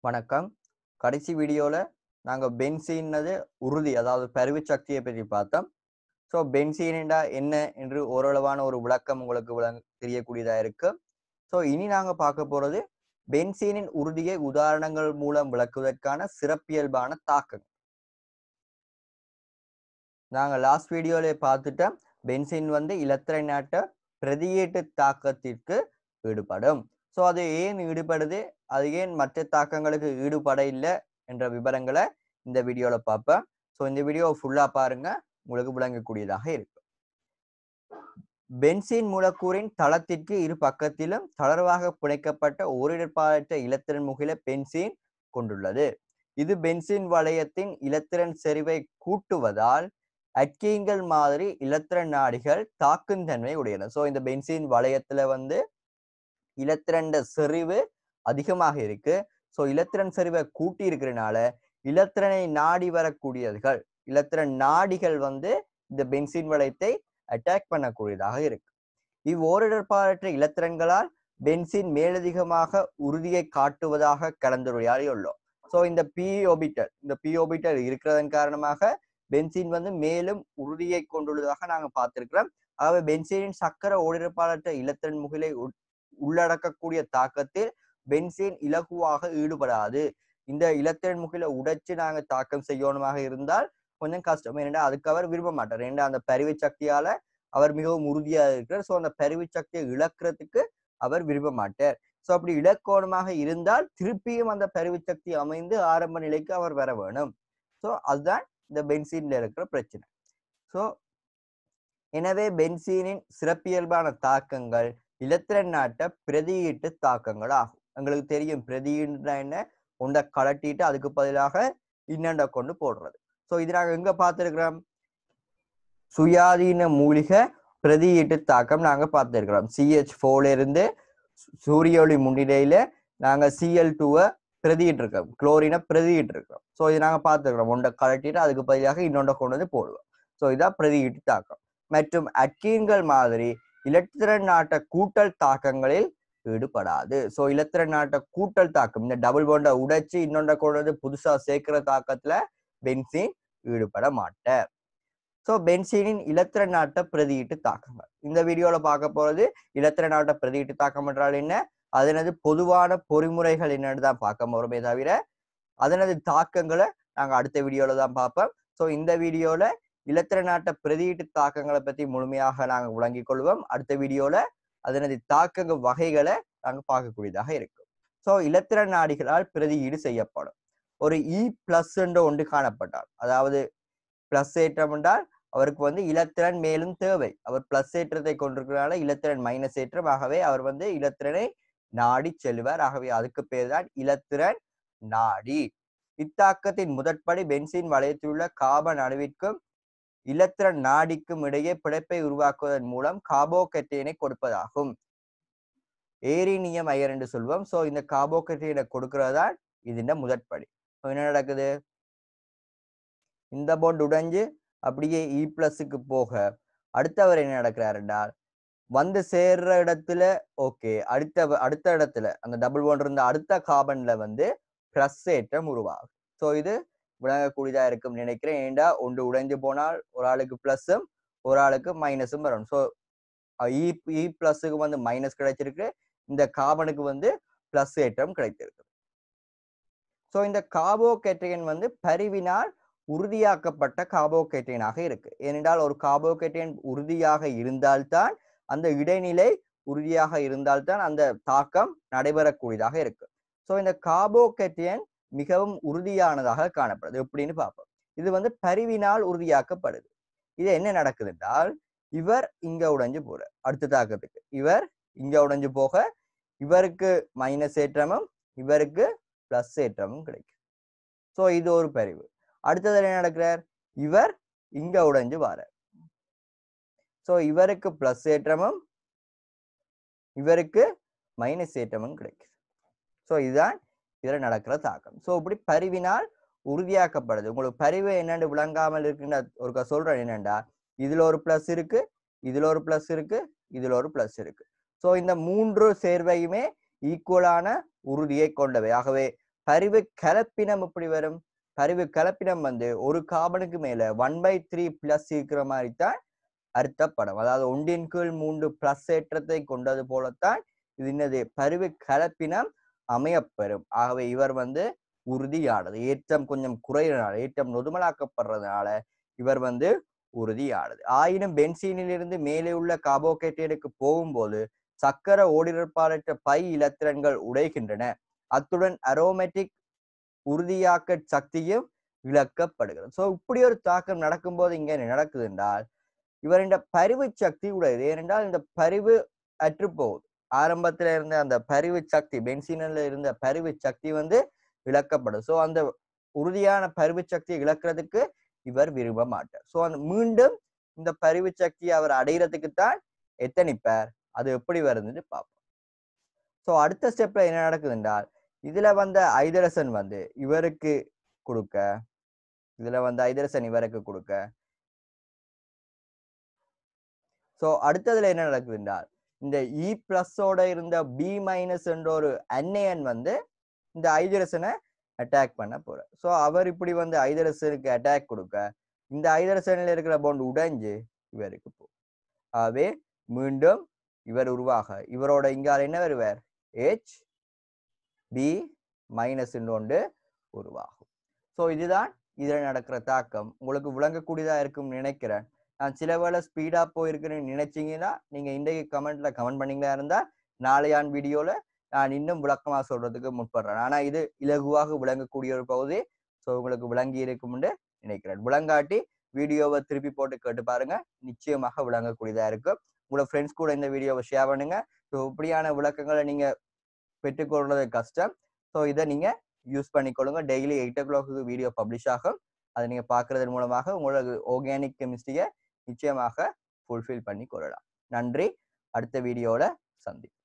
வணக்கம் கடைசி வீடியோவில் நாங்கள் பென்சீன்னது உறுதி அதாவது பருவு சக்தியை பற்றி பார்த்தோம் ஸோ பென்சீன்டா என்ன என்று ஓரளவான ஒரு விளக்கம் உங்களுக்கு விளங்க தெரியக்கூடியதாக இருக்கு ஸோ இனி நாங்கள் பார்க்க போகிறது பென்சீனின் உறுதியை உதாரணங்கள் மூலம் விளக்குவதற்கான சிறப்பியல்பான தாக்கங்கள் நாங்கள் லாஸ்ட் வீடியோல பார்த்துட்டோம் பென்சின் வந்து இலத்திரை நாட்ட பிரதியீட்டு தாக்கத்திற்கு ஈடுபடும் ஸோ அது ஏன் ஈடுபடுது அது ஏன் மற்ற தாக்கங்களுக்கு ஈடுபட இல்லை என்ற விவரங்களை இந்த வீடியோவில் பார்ப்பேன் ஸோ இந்த வீடியோ ஃபுல்லாக பாருங்க உங்களுக்கு விளங்கக்கூடியதாக இருக்கும் பென்சின் மூலக்கூறின் தளத்திற்கு இரு பக்கத்திலும் தளர்வாக பிணைக்கப்பட்ட ஓரிடர்பாலற்ற இலத்திரன் முகில பென்சீன் கொண்டுள்ளது இது பென்சின் வளையத்தின் இலத்திரன் செறிவை கூட்டுவதால் அட்கீன்கள் மாதிரி இலத்திரன் நாடிகள் தாக்கும் தன்மை உடையன ஸோ இந்த பென்சின் வளையத்துல வந்து இலத்திரண்ட செறிவு அதிகமாக இருக்கு ஸோ இலத்திரன் செறிவை கூட்டி இருக்கிறனால இலத்திரனை நாடி வரக்கூடியதுகள் இலத்திரன் நாடிகள் வந்து இந்த பென்சின் வளையத்தை அட்டாக் பண்ணக்கூடியதாக இருக்கு இவ்வோரிடர்பாலற்ற இலத்திரன்களால் பென்சின் மேலதிகமாக உறுதியை காட்டுவதாக கலந்துரையாடியுள்ளோம் ஸோ இந்த பி ஓபிட்டல் இந்த பி ஓபிட்டல் இருக்கிறதன் காரணமாக பென்சின் வந்து மேலும் உறுதியை கொண்டுள்ளதாக நாங்கள் பார்த்திருக்கிறோம் ஆகவே பென்சீனின் சக்கர ஓடிருப்பாளற்ற இலத்திரன் முகிலை உள்ளடக்கக்கூடிய தாக்கத்தில் பென்சீன் இலகுவாக ஈடுபடாது இந்த இலத்திரன் முகில உடைச்சு நாங்க தாக்கம் செய்யணுமாக இருந்தால் கொஞ்சம் கஷ்டம் ஏன்னா அதுக்கு அவர் விரும்ப மாட்டார் ஏன்னா அந்த பரிவு சக்தியால அவர் மிகவும் உறுதியாக இருக்கிறார் ஸோ அந்த பரிவு சக்தியை இழக்கிறதுக்கு அவர் விரும்ப மாட்டார் ஸோ அப்படி இலக்கோணமாக இருந்தால் திருப்பியும் அந்த பரிவு சக்தி அமைந்து ஆரம்ப நிலைக்கு அவர் வர வேணும் ஸோ அதுதான் இந்த பென்சீன்ல இருக்கிற பிரச்சனை ஸோ எனவே பென்சீனின் சிறப்பியல்பான தாக்கங்கள் இலத்திரன் நாட்ட பிரதியீட்டு தாக்கங்கள் ஆகும் எங்களுக்கு தெரியும் பிரதியீடுனா என்ன உண்டை கலட்டிட்டு அதுக்கு பதிலாக இன்னண்ட கொண்டு போடுறது ஸோ இது நாங்கள் எங்க பார்த்துருக்கிறோம் சுயாதீன மூலிகை பிரதியீட்டு தாக்கம் நாங்கள் பார்த்துருக்கிறோம் சிஹெச் ஃபோர்ல இருந்து சூரிய ஒளி முன்னிலையில நாங்கள் சிஎல் டூவை பிரதியிட்டு இருக்கோம் குளோரினை பிரதியிட்டு இருக்கோம் ஸோ இது நாங்கள் பார்த்துருக்கிறோம் ஒன்றை கலட்டிட்டு அதுக்கு பதிலாக இன்னொன்றை கொண்டு வந்து போடுவோம் ஸோ இதான் பிரதியீட்டு தாக்கம் மற்றும் அட்கீன்கள் மாதிரி இலத்திரன் நாட்ட கூட்டல் தாக்கங்களில் ஈடுபடாது ஸோ இலத்திரன் நாட்ட கூட்டல் தாக்கம் இந்த டபுள் போண்டை உடைச்சு இன்னொன்றை கொண்டு வந்து புதுசா சேர்க்கிற தாக்கத்துல பென்சீன் ஈடுபட மாட்டேன் ஸோ பென்சீனின் இலத்திர நாட்ட பிரதியீட்டு தாக்கங்கள் இந்த வீடியோல பார்க்க போறது இலத்திர நாட்ட பிரதியீட்டு தாக்கம் என்றால் என்ன அதனது பொதுவான பொறிமுறைகள் என்னன்னு தான் பார்க்க போறோமே தவிர அதனது தாக்கங்களை நாங்க அடுத்த வீடியோல தான் பார்ப்போம் ஸோ இந்த வீடியோல இலத்திர நாட்ட பிரதியீட்டு தாக்கங்களை பத்தி முழுமையாக நாங்கள் விளங்கிக் கொள்வோம் அடுத்த வீடியோல அதனது தாக்கங்க வகைகளை நாங்க பார்க்கக்கூடியதாக இருக்கும் ஸோ இலத்திர நாடிகளால் பிரதியீடு செய்யப்படும் ஒரு இ பிளஸ் என்ற ஒன்று காணப்பட்டால் அதாவது பிளஸ் ஏற்றம் என்றால் அவருக்கு வந்து இலத்திரன் மேலும் தேவை அவர் பிளஸ் ஏற்றத்தை கொண்டிருக்கிறனால இலத்திரன் மைனஸ் ஏற்றம் ஆகவே அவர் வந்து இலத்திரனை நாடி செல்வார் ஆகவே அதுக்கு பேர் தான் இலத்திரன் நாடி இத்தாக்கத்தின் முதற்படி பென்சின் வளையத்தில் உள்ள காபன் அணுவிற்கும் இலத்திரன் நாடிக்கும் இடையே பிணைப்பை உருவாக்குவதன் மூலம் காபோகெட்டேனை கொடுப்பதாகும் ஏரினியம் அயர் என்று சொல்வோம் சோ இந்த காபோகெட்டேனை கொடுக்கிறதா இதுண்ட முதற்படி என்ன நடக்குது இந்த போண்ட் உடைஞ்சு அப்படியே இ பிளஸுக்கு போக அடுத்தவர் என்ன நடக்கிறார் என்றால் வந்து சேர்ற இடத்துல ஓகே அடுத்த அடுத்த இடத்துல அந்த டபுள் போண்ட் இருந்த அடுத்த கார்பன்ல வந்து பிளஸ் ஏற்றம் உருவாகும் ஸோ இது விளங்கக்கூடியதா இருக்கும் நினைக்கிறேன் ஏண்டா ஒன்று உடைஞ்சு போனால் ஒரு ஆளுக்கு பிளஸும் ஒரு ஆளுக்கு மைனஸும் வரும் ஸோ இ இ பிளஸுக்கு வந்து மைனஸ் கிடைச்சிருக்கு இந்த கார்பனுக்கு வந்து பிளஸ் ஏற்றம் கிடைத்திருக்கு ஸோ இந்த கார்போகேட்டையன் வந்து பரிவினால் உறுதியாக்கப்பட்ட கார்போகேட்டையனாக இருக்கு ஏனென்றால் ஒரு கார்போகேட்டையன் உறுதியாக இருந்தால்தான் அந்த இடைநிலை உறுதியாக இருந்தால்தான் அந்த தாக்கம் நடைபெறக்கூடியதாக இருக்கு ஸோ இந்த கார்போகேட்டையன் மிகவும் உறுதியானதாக காணப்படுது எப்படின்னு பார்ப்போம் இது வந்து பரிவினால் உறுதியாக்கப்படுது இது என்ன நடக்குது என்றால் இவர் இங்க உடைஞ்சு போற அடுத்த தாக்கத்துக்கு இவர் இங்க உடைஞ்சு போக இவருக்கு மைனஸ் ஏற்றமும் இவருக்கு பிளஸ் ஏற்றமும் கிடைக்கும் ஸோ இது ஒரு பரிவு அடுத்தது என்ன நடக்கிறார் இவர் இங்க உடைஞ்சு வார ஸோ இவருக்கு பிளஸ் ஏற்றமும் இவருக்கு மைனஸ் ஏற்றமும் கிடைக்கும் ஸோ இதுதான் இதில் நடக்கிற தாக்கம் ஸோ இப்படி பரிவினால் உறுதியாக்கப்படுது உங்களுக்கு பரிவு என்னென்னு விளங்காமல் இருக்குன்னு ஒரு சொல்றேன் என்னண்டா இதுல ஒரு பிளஸ் இருக்கு இதுல ஒரு பிளஸ் இருக்கு இதுல ஒரு பிளஸ் இருக்கு ஸோ இந்த மூன்று சேர்வையுமே ஈக்குவலான உறுதியை கொண்டவை ஆகவே பரிவு கலப்பினம் எப்படி வரும் பரிவு கலப்பினம் வந்து ஒரு கார்பனுக்கு மேல ஒன் பை த்ரீ பிளஸ் இருக்கிற மாதிரி தான் அர்த்தப்படும் அதாவது ஒன்றின் கீழ் மூன்று பிளஸ் ஏற்றத்தை கொண்டது போலத்தான் இது என்னது பரிவு கலப்பினம் அமையப்பெறும் ஆகவே இவர் வந்து உறுதியானது ஏற்றம் கொஞ்சம் குறையிறனால ஏற்றம் நொதுமலாக்கப்படுறதுனால இவர் வந்து உறுதியானது ஆயினும் பென்சீனிலிருந்து மேலே உள்ள கார்போகேட்டைடுக்கு போகும்போது சக்கர ஓடிருப்பாளற்ற பை இலத்திரன்கள் உடைகின்றன அத்துடன் அரோமேட்டிக் உறுதியாக்க சக்தியும் இழக்கப்படுகிறது சோ இப்படி ஒரு தாக்கம் நடக்கும்போது இங்க என்ன நடக்குது என்றால் இவரின் பரிவு சக்தி உடையது ஏனென்றால் இந்த பரிவு அற்று போகுது ஆரம்பத்துல இருந்த அந்த பரிவு சக்தி பென்சீனில் இருந்த பரிவு சக்தி வந்து இழக்கப்படும் சோ அந்த உறுதியான பரிவு சக்தியை இழக்கிறதுக்கு இவர் விரும்ப மாட்டார் சோ அந்த மீண்டும் இந்த பரிவு சக்தியை அவர் அடையிறதுக்கு தான் எத்தனிப்பார் அது எப்படி வருதுன்னு பார்ப்போம் சோ அடுத்த ஸ்டெப்ல என்ன நடக்குது என்றால் இதுல வந்த ஐதரசன் வந்து இவருக்கு கொடுக்க இதுல வந்த ஐதரசன் இவருக்கு கொடுக்க சோ அடுத்ததுல என்ன நடக்குது என்றால் இந்த இ பிளஸோட இருந்த பி மைனஸ் என்ற ஒரு அன்னையன் வந்து இந்த ஐதரசனை அட்டாக் பண்ண போற சோ அவர் இப்படி வந்து ஐதரசனுக்கு அட்டாக் கொடுக்க இந்த ஐதரசனில் இருக்கிற பாண்ட் உடைஞ்சு இவருக்கு போ ஆகவே மீண்டும் இவர் உருவாக இவரோட இங்கால என்ன வருவார் ஹெச் பி மைனஸ் ஒன்று உருவாகும் ஸோ இதுதான் இதில் நடக்கிற தாக்கம் உங்களுக்கு விளங்கக்கூடியதா இருக்கும்னு நினைக்கிறேன் நான் சில வேளை ஸ்பீடா போயிருக்குன்னு நினைச்சீங்கன்னா நீங்க இன்றைக்கு கமெண்ட்ல கமெண்ட் பண்ணீங்களா இருந்தா நாளையான் வீடியோல நான் இன்னும் விளக்கமா சொல்றதுக்கு முற்படுறேன் ஆனா இது இலகுவாக விளங்கக்கூடிய ஒரு பகுதி ஸோ உங்களுக்கு விளங்கி இருக்கும்னு நினைக்கிறேன் விளங்காட்டி வீடியோவை திருப்பி போட்டு கேட்டு பாருங்க நிச்சயமாக விளங்கக்கூடியதா இருக்கும் உங்களோட ஃப்ரெண்ட்ஸ் கூட இந்த வீடியோவை ஷேர் பண்ணுங்க ஸோ இப்படியான விளக்கங்களை நீங்க பெற்றுக்கொள்றது கஷ்டம் ஸோ இதை நீங்க யூஸ் பண்ணிக்கொள்ளுங்க daily eight o'clock video publish ஆகும் அதை நீங்க பார்க்கறதன் மூலமாக உங்களுக்கு ஆர்கானிக் கெமிஸ்ட்ரியை நிச்சயமாக ஃபுல்ஃபில் பண்ணி கொள்ளலாம் நன்றி அடுத்த வீடியோவில் சந்தி